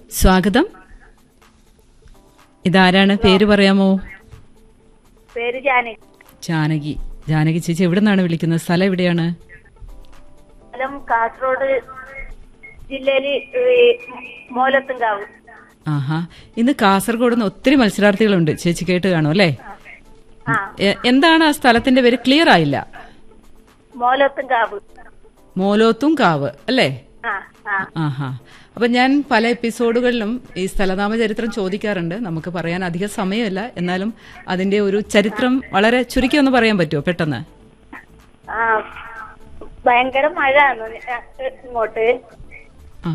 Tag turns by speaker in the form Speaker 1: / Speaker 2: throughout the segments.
Speaker 1: സ്വാഗതം ഇതാരാണ് പേര് പറയാമോ
Speaker 2: പേര് ജാനി
Speaker 1: ജാനകി ജാനകി ചേച്ചി എവിടെ നിന്നാണ് വിളിക്കുന്നത് സ്ഥലം എവിടെയാണ്
Speaker 2: സ്ഥലം കാസർഗോഡ് ജില്ലയില് ഈ മോലത്തുംകാവ്
Speaker 1: ആഹാ ഇന്ന് കാസർഗോഡ് നിന്ന് ഒത്തിരി മത്സരാർത്ഥികളുണ്ട് ചേച്ചി കേട്ട് കാണും അല്ലേ
Speaker 2: ആ
Speaker 1: എ- എന്താണ് ആ സ്ഥലത്തിന്റെ പേര് ക്ലിയർ ആയില്ല
Speaker 2: മോലത്തുംകാവ്
Speaker 1: മോലോത്തും കാവ് അല്ലേ
Speaker 2: ആ ആ
Speaker 1: ആഹാ അപ്പൊ ഞാൻ പല എപ്പിസോഡുകളിലും ഈ സ്ഥലനാമ ചരിത്രം ചോദിക്കാറുണ്ട് നമുക്ക് പറയാൻ അധിക സമയമില്ല എന്നാലും അതിന്റെ ഒരു ചരിത്രം വളരെ ചുരുക്കി ഒന്ന് പറയാൻ പറ്റുമോ പെട്ടെന്ന്
Speaker 2: ആ ഭയങ്കര മഴയാണ് ഇങ്ങോട്ട്
Speaker 1: ആ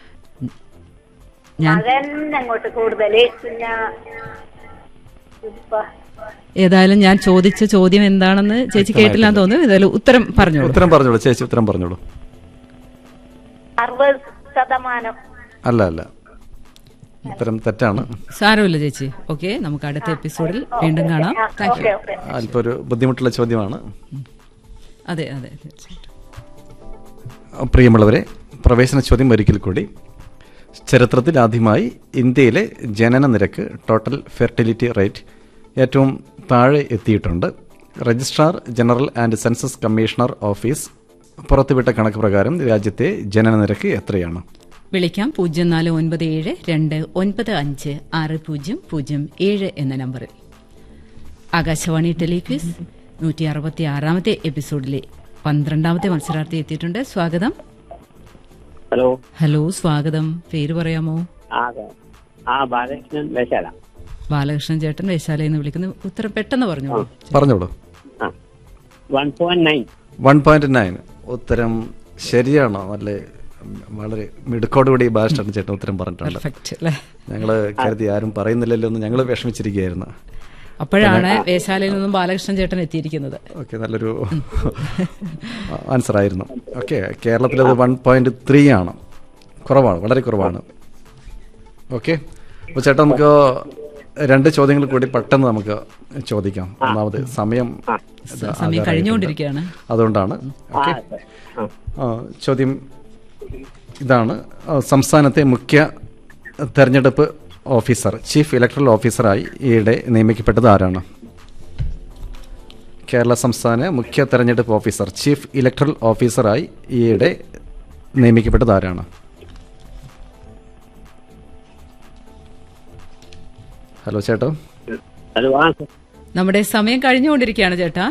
Speaker 1: ഞാൻ
Speaker 2: മഴ തന്നെ അങ്ങോട്ട് കൂടുതല് പിന്നെ ഇപ്പൊ
Speaker 1: ഏതായാലും ഞാൻ ചോദിച്ച ചോദ്യം എന്താണെന്ന് ചേച്ചി കേട്ടില്ലാന്ന് തോന്നുന്നു ഏതായാലും ഉത്തരം പറഞ്ഞോളൂ
Speaker 3: ഉത്തരം പറഞ്ഞോളൂ ചേച്ചി ഉത്തരം പറഞ്ഞോളൂ
Speaker 2: അറുപത് ശതമാനം
Speaker 3: അല്ല അല്ല ഉത്തരം തെറ്റാണ്
Speaker 1: സാരമില്ല ചേച്ചി ഓക്കെ നമുക്ക് അടുത്ത എപ്പിസോഡിൽ വീണ്ടും കാണാം താങ്ക്
Speaker 2: ഓക്കെ
Speaker 1: യു
Speaker 2: ഓക്കെ
Speaker 3: അല്പം ഒരു ബുദ്ധിമുട്ടുള്ള ചോദ്യമാണ്
Speaker 1: അതെ അതെ തീർച്ചയായിട്ടും
Speaker 3: പ്രിയമുള്ളവരെ പ്രവേശന ചോദ്യം ഒരിക്കൽ കൂടി ചരിത്രത്തിൽ ആദ്യമായി ഇന്ത്യയിലെ ജനന നിരക്ക് ടോട്ടൽ ഫെർട്ടിലിറ്റി റേറ്റ് ഏറ്റവും താഴെ എത്തിയിട്ടുണ്ട് registrar general and census commissioner office പുറത്തുവിട്ട കണക്ക് പ്രകാരം രാജ്യത്തെ ജനന നിരക്ക് എത്രയാണ്
Speaker 1: വിളിക്കാം പൂജ്യം നാല് ഒൻപത് ഏഴ് രണ്ട് ഒൻപത് അഞ്ച് ആറ് പൂജ്യം പൂജ്യം ഏഴ് എന്ന നമ്പറിൽ ആകാശവാണി ടെലിക്വിസ് നൂറ്റി അറുപത്തി ആറാമത്തെ എപ്പിസോഡിലെ പന്ത്രണ്ടാമത്തെ മത്സരാർത്ഥി എത്തിയിട്ടുണ്ട് സ്വാഗതം
Speaker 4: ഹലോ
Speaker 1: ഹലോ സ്വാഗതം പേര് പറയാമോ
Speaker 4: ആ അതെ. ആ ബാലകൃഷ്ണൻ വേശാല
Speaker 1: ബാലകൃഷ്ണൻ ചേട്ടൻ വേശാലയിൽ നിന്ന് വിളിക്കുന്നു ഉത്തരം പെട്ടെന്ന് പറഞ്ഞോളൂ
Speaker 3: പറഞ്ഞോളൂ
Speaker 4: ആ one point nine
Speaker 3: one point nine ഉത്തരം ശരിയാണോ നല്ല വളരെ മിടുക്കോടുകൂടി ബാസ്റ്റർ ചേട്ടൻ ഉത്തരം പറഞ്ഞിട്ടുണ്ട്
Speaker 1: പെർഫെക്റ്റ് അല്ലേ
Speaker 3: ഞങ്ങൾ കരുതി ആരും പറയുന്നില്ലല്ലോ എന്ന് ഞങ്ങൾ വിഷമിച്ചിരിക്കുകയായിരുന്നു
Speaker 1: അപ്പോഴാണ് വേശാലയിൽ നിന്നും ബാലകൃഷ്ണൻ ചേട്ടൻ എത്തിയിരിക്കുന്നത്
Speaker 3: ഓക്കെ നല്ലൊരു ആൻസർ ആയിരുന്നു ഓക്കെ കേരളത്തിലത് വൺ പോയിന്റ് ത്രീ ആണ് കുറവാണ് വളരെ കുറവാണ് ഓക്കെ അപ്പോൾ ചേട്ടാ നമുക്ക് രണ്ട് ചോദ്യങ്ങൾ കൂടി പെട്ടെന്ന് നമുക്ക് ചോദിക്കാം ഒന്നാമത് സമയം ഇത്
Speaker 1: സമയം
Speaker 3: ആകാറായിട്ടുണ്ട്.
Speaker 1: കഴിഞ്ഞുകൊണ്ടിരിക്കുകയാണ്
Speaker 3: അതുകൊണ്ടാണ്
Speaker 4: ആ
Speaker 3: ഓക്കെ
Speaker 4: അതെ. ആ.
Speaker 3: ആ, ചോദ്യം ഇതാണ് ആ, സംസ്ഥാനത്തെ മുഖ്യ തെരഞ്ഞെടുപ്പ് ഓഫീസർ ചീഫ് ഇലക്ടറൽ ഓഫീസറായി ഈയിടെ നിയമിക്കപ്പെട്ടത് ആരാണ് കേരള സംസ്ഥാന മുഖ്യ തെരഞ്ഞെടുപ്പ് ഓഫീസർ ചീഫ് ഇലക്ടറൽ ഓഫീസറായി ഈയിടെ നിയമിക്കപ്പെട്ടത് ആരാണ് ഹലോ ചേട്ടോ
Speaker 4: ഹലോ ആ സർ.
Speaker 1: നമ്മുടെ സമയം കഴിഞ്ഞുകൊണ്ടിരിക്കുകയാണ് ചേട്ടാ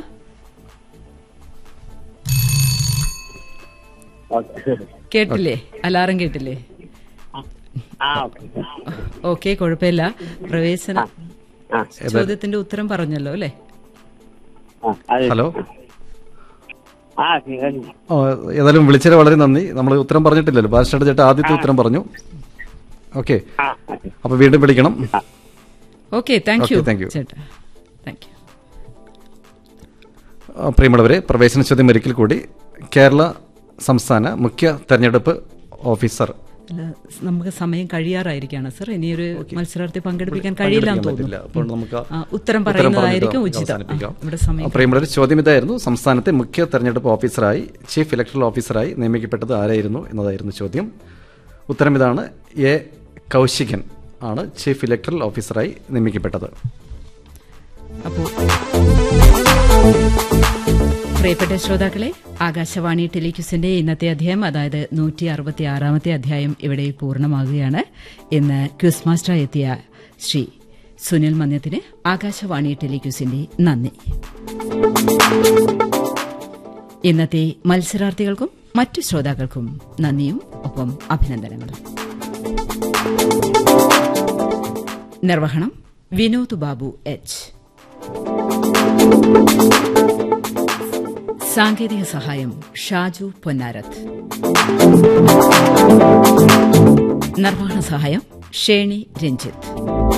Speaker 4: ഓക്കെ.
Speaker 1: കേട്ടില്ലേ അലാറം കേട്ടില്ലേ
Speaker 4: ആ ഓക്കെ
Speaker 1: ഓക്കെ കുഴപ്പമില്ല പ്രവേശന
Speaker 4: ആ
Speaker 1: ചോദ്യത്തിന്റെ ഉത്തരം പറഞ്ഞല്ലോ അല്ലേ
Speaker 4: ആ അതെ.
Speaker 3: ഹലോ
Speaker 4: ആ കേൾക്കുന്നു.
Speaker 3: ഓ, ഏതായാലും വിളിച്ചത് വളരെ നന്ദി നമ്മൾ ഉത്തരം പറഞ്ഞിട്ടില്ലല്ലോ ബാലകൃഷ്ണ ചേട്ടാ ആദ്യത്തെ ഉത്തരം പറഞ്ഞു ഓക്കെ
Speaker 4: ആ ഓക്കെ.
Speaker 3: അപ്പോൾ വീണ്ടും വിളിക്കണം
Speaker 1: okay thank you
Speaker 3: Okay, thank you.
Speaker 1: ചേട്ടാ താങ്ക് യു
Speaker 3: ആ, പ്രിയമുള്ളവരെ പ്രവേശന ചോദ്യം ഒരിക്കൽ കൂടി കേരള സംസ്ഥാന മുഖ്യ തെരഞ്ഞെടുപ്പ് ഓഫീസർ
Speaker 1: അല്ല നമുക്ക് സമയം കഴിയാറായിരിക്കാണ് സർ ഇനിയൊരു മത്സരാർത്ഥി പങ്കെടുപ്പിക്കാൻ കഴിയില്ല എന്ന്
Speaker 3: പറ്റില്ല. അപ്പോൾ
Speaker 1: തോന്നുന്നു
Speaker 3: നമുക്ക്
Speaker 1: ആ, ഉത്തരം
Speaker 3: പറഞ്ഞിട്ട്
Speaker 1: പറയുന്നതായിരിക്കും
Speaker 3: നമുക്ക്
Speaker 1: ഉചിതം
Speaker 3: അവസാനിപ്പിക്കാം.
Speaker 1: ആ, ഇവിടെ സമയം
Speaker 3: ആ, പ്രിയമുള്ളവരെ ചോദ്യം ഇതായിരുന്നു സംസ്ഥാനത്തെ മുഖ്യ തെരഞ്ഞെടുപ്പ് ഓഫീസറായി ചീഫ് ഇലക്ടറൽ ഓഫീസറായി നിയമിക്കപ്പെട്ടത് ആരായിരുന്നു എന്നതായിരുന്നു ചോദ്യം ഉത്തരം ഇതാണ് എ കൗശികൻ ആണ് ചീഫ് ഇലക്ടറൽ ഓഫീസറായി നിയമിക്കപ്പെട്ടത്
Speaker 1: അപ്പോൾ പ്രിയപ്പെട്ട ശ്രോതാക്കളെ ആകാശവാണി ടെലിക്യൂസിന്റെ ഇന്നത്തെ അധ്യായം അതായത് നൂറ്റി അറുപത്തി ആറാമത്തെ അധ്യായം ഇവിടെ പൂർണ്ണമാകുകയാണ് ഇന്ന് ക്യൂസ് മാസ്റ്റർ എത്തിയ ശ്രീ സുനിൽ മന്യത്തിന് ആകാശവാണി ടെലിക്യൂസിന്റെ നന്ദി ഇന്നത്തെ മത്സരാർത്ഥികൾക്കും മറ്റു ശ്രോതാക്കൾക്കും നന്ദിയും ഒപ്പം അഭിനന്ദനങ്ങളും നിർവഹണം വിനോദ് ബാബു എച്ച് സാങ്കേതിക സഹായം ഷാജു പൊന്നാരത്ത് നിർവഹണ സഹായം ഷേണി രഞ്ജിത്ത്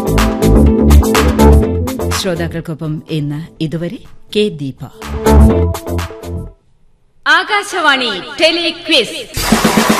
Speaker 1: ശ്രോതാക്കൾക്കൊപ്പം ഇന്ന് ഇതുവരെ കെ ദീപ ആകാശവാണി ടെലിക്വിസ്